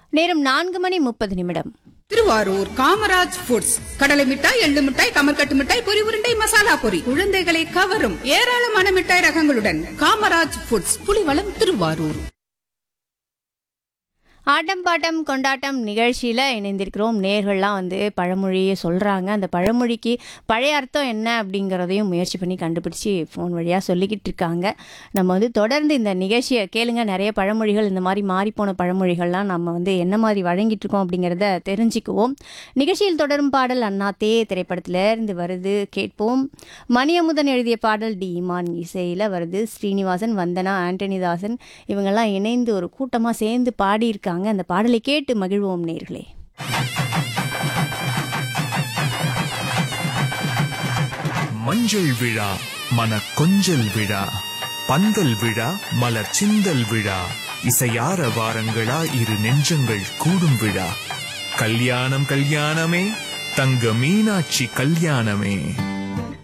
நேரம் நான்கு மணி முப்பது நிமிடம் திருவாரூர் காமராஜ் ஃபுட்ஸ் கடலை மிட்டாய் எள்ளு மிட்டாய் கமர்கட்டு மிட்டாய் பொரி உருண்டை மசாலா பொரி குழந்தைகளை கவரும் ஏராளமான மிட்டாய் ரகங்களுடன் காமராஜ் ஃபுட்ஸ் புலிவளம் திருவாரூர் ஆட்டம் பாட்டம் கொண்டாட்டம் நிகழ்ச்சியில் இணைந்திருக்கிறோம் நேர்கள்லாம் வந்து பழமொழியை சொல்கிறாங்க அந்த பழமொழிக்கு பழைய அர்த்தம் என்ன அப்படிங்கிறதையும் முயற்சி பண்ணி கண்டுபிடிச்சி ஃபோன் வழியாக சொல்லிக்கிட்டு இருக்காங்க நம்ம வந்து தொடர்ந்து இந்த நிகழ்ச்சியை கேளுங்க நிறைய பழமொழிகள் இந்த மாதிரி மாறிப்போன பழமொழிகள்லாம் நம்ம வந்து என்ன மாதிரி வழங்கிட்டு இருக்கோம் அப்படிங்கிறத தெரிஞ்சுக்குவோம் நிகழ்ச்சியில் தொடரும் பாடல் அண்ணாத்தே திரைப்படத்துல இருந்து வருது கேட்போம் மணியமுதன் எழுதிய பாடல் டி இமான் இசையில் வருது ஸ்ரீனிவாசன் வந்தனா ஆண்டனிதாசன் இவங்கெல்லாம் இணைந்து ஒரு கூட்டமாக சேர்ந்து பாடியிருக்காங்க அந்த பாடலை கேட்டு மகிழ்வோம் நேர்களே மஞ்சள் விழா மன கொஞ்சல் விழா பந்தல் விழா மலர் சிந்தல் விழா இசையார வாரங்களா இரு நெஞ்சங்கள் கூடும் விழா கல்யாணம் கல்யாணமே தங்க மீனாட்சி கல்யாணமே